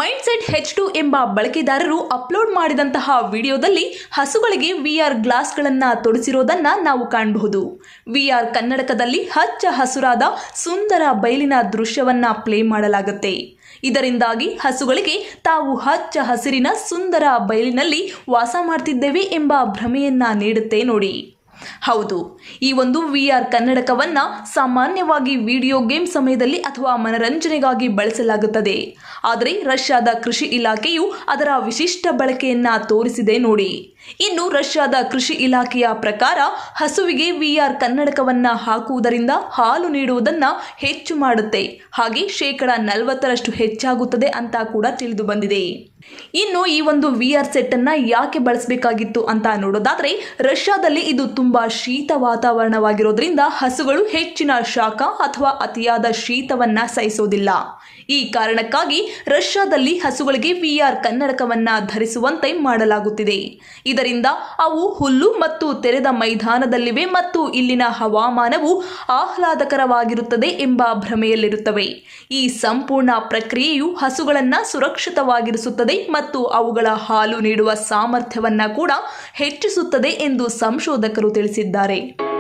mindset H two ಎಂಬ ಬಳಕೆದಾರರು upload ಮಾಡಿದಂತಹ ವಿಡಿಯೋದಲ್ಲಿ ಹಸುಗಳಿಗೆ ವಿಆರ್ ಗ್ಲಾಸ್ಗಳನ್ನು ತೊಡಿಸಿರೋದನ್ನ ನಾವು ಕಾಣಬಹುದು ವಿಆರ್ ಕನ್ನಡಕದಲ್ಲಿ ಹಚ್ಚ ಹಸುರಾದ ಸುಂದರ ಬಯಲಿನ ದೃಶ್ಯವನ್ನ ಪ್ಲೇ ಮಾಡಲಾಗುತ್ತೆ ಇದರಿಂದಾಗಿ ಹಸುಗಳಿಗೆ ತಾವು ಹಚ್ಚ ಹಸಿರಿನ ಸುಂದರ ಬಯಲಿನಲ್ಲಿ ವಾಸ ಮಾಡ್ತಿದ್ದೇವೆ ಎಂಬ ಭ್ರಮೆಯನ್ನ ನೀಡುತ್ತೆ ನೋಡಿ ಹೌದು ಈ ಒಂದು ವಿ ಆರ್ ಕನ್ನಡಕವನ್ನ ಸಾಮಾನ್ಯವಾಗಿ ವಿಡಿಯೋ ಗೇಮ್ ಸಮಯದಲ್ಲಿ ಅಥವಾ ಮನರಂಜನೆಗಾಗಿ ಬಳಸಲಾಗುತ್ತದೆ ಆದರೆ ರಷ್ಯಾದ ಕೃಷಿ ಇಲಾಖೆಯು ಅದರ ವಿಶಿಷ್ಟ ಬಳಕೆಯನ್ನ ತೋರಿಸಿದೆ ನೋಡಿ ಇನ್ನು ರಷ್ಯಾದ ಕೃಷಿ ಇಲಾಖೆಯ ಪ್ರಕಾರ ಹಸುವಿಗೆ ವಿ ಆರ್ ಕನ್ನಡಕವನ್ನ ಹಾಕುವುದರಿಂದ ಹಾಲು ನೀಡುವುದನ್ನ ಹೆಚ್ಚು ಮಾಡುತ್ತೆ ಹಾಗೆ ಶೇಕಡ ನಲವತ್ತರಷ್ಟು ಹೆಚ್ಚಾಗುತ್ತದೆ ಅಂತ ಕೂಡ ತಿಳಿದು ಬಂದಿದೆ ಇನ್ನು ಈ ಒಂದು ವಿ ಆರ್ ಸೆಟ್ ಅನ್ನ ಯಾಕೆ ಬಳಸಬೇಕಾಗಿತ್ತು ಅಂತ ನೋಡೋದಾದ್ರೆ ರಷ್ಯಾದಲ್ಲಿ ಇದು ತುಂಬಾ ಶೀತ ವಾತಾವರಣವಾಗಿರೋದ್ರಿಂದ ಹಸುಗಳು ಹೆಚ್ಚಿನ ಶಾಖ ಅಥವಾ ಅತಿಯಾದ ಶೀತವನ್ನ ಸಹಿಸೋದಿಲ್ಲ ಈ ಕಾರಣಕ್ಕಾಗಿ ರಷ್ಯಾದಲ್ಲಿ ಹಸುಗಳಿಗೆ ವಿ ಆರ್ ಕನ್ನಡಕವನ್ನ ಧರಿಸುವಂತೆ ಮಾಡಲಾಗುತ್ತಿದೆ ಇದರಿಂದ ಅವು ಹುಲ್ಲು ಮತ್ತು ತೆರೆದ ಮೈದಾನದಲ್ಲಿವೆ ಮತ್ತು ಇಲ್ಲಿನ ಹವಾಮಾನವು ಆಹ್ಲಾದಕರವಾಗಿರುತ್ತದೆ ಎಂಬ ಭ್ರಮೆಯಲ್ಲಿರುತ್ತವೆ ಈ ಸಂಪೂರ್ಣ ಪ್ರಕ್ರಿಯೆಯು ಹಸುಗಳನ್ನು ಸುರಕ್ಷಿತವಾಗಿರಿಸುತ್ತದೆ ಮತ್ತು ಅವುಗಳ ಹಾಲು ನೀಡುವ ಸಾಮರ್ಥ್ಯವನ್ನ ಕೂಡ ಹೆಚ್ಚಿಸುತ್ತದೆ ಎಂದು ಸಂಶೋಧಕರು ತಿಳಿಸಿದ್ದಾರೆ